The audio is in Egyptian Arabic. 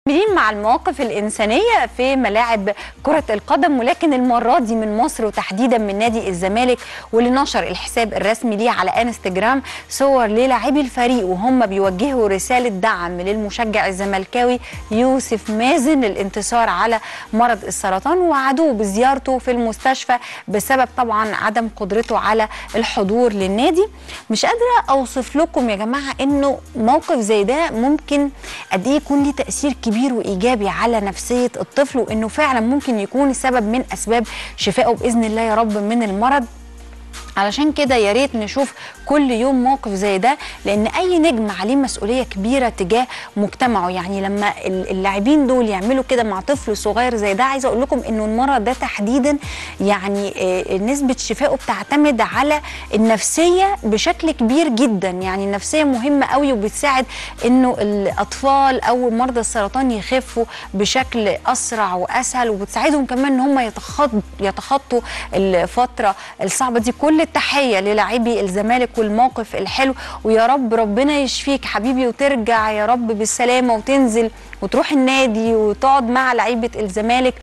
مكملين مع المواقف الإنسانية في ملاعب كرة القدم ولكن المرة دي من مصر وتحديدا من نادي الزمالك واللي نشر الحساب الرسمي ليه على انستجرام صور للاعبي الفريق وهم بيوجهوا رسالة دعم للمشجع الزملكاوي يوسف مازن للانتصار على مرض السرطان وعدوه بزيارته في المستشفى بسبب طبعا عدم قدرته على الحضور للنادي مش قادرة أوصف لكم يا جماعة إنه موقف زي ده ممكن قد إيه يكون ليه تأثير كبير كبير وايجابي على نفسيه الطفل وانه فعلا ممكن يكون سبب من اسباب شفائه باذن الله يا رب من المرض علشان كده يا ريت نشوف كل يوم موقف زي ده لان اي نجم عليه مسؤوليه كبيره تجاه مجتمعه يعني لما اللاعبين دول يعملوا كده مع طفل صغير زي ده عايزه اقول لكم انه المرض ده تحديدا يعني نسبه شفائه بتعتمد على النفسيه بشكل كبير جدا يعني النفسيه مهمه قوي وبتساعد انه الاطفال او مرضى السرطان يخفوا بشكل اسرع واسهل وبتساعدهم كمان ان هم يتخطوا يتخطوا الفتره الصعبه دي كل التحيه للاعبي الزمالك والموقف الحلو ويا رب ربنا يشفيك حبيبي وترجع يا رب بالسلامه وتنزل وتروح النادي وتقعد مع لعيبه الزمالك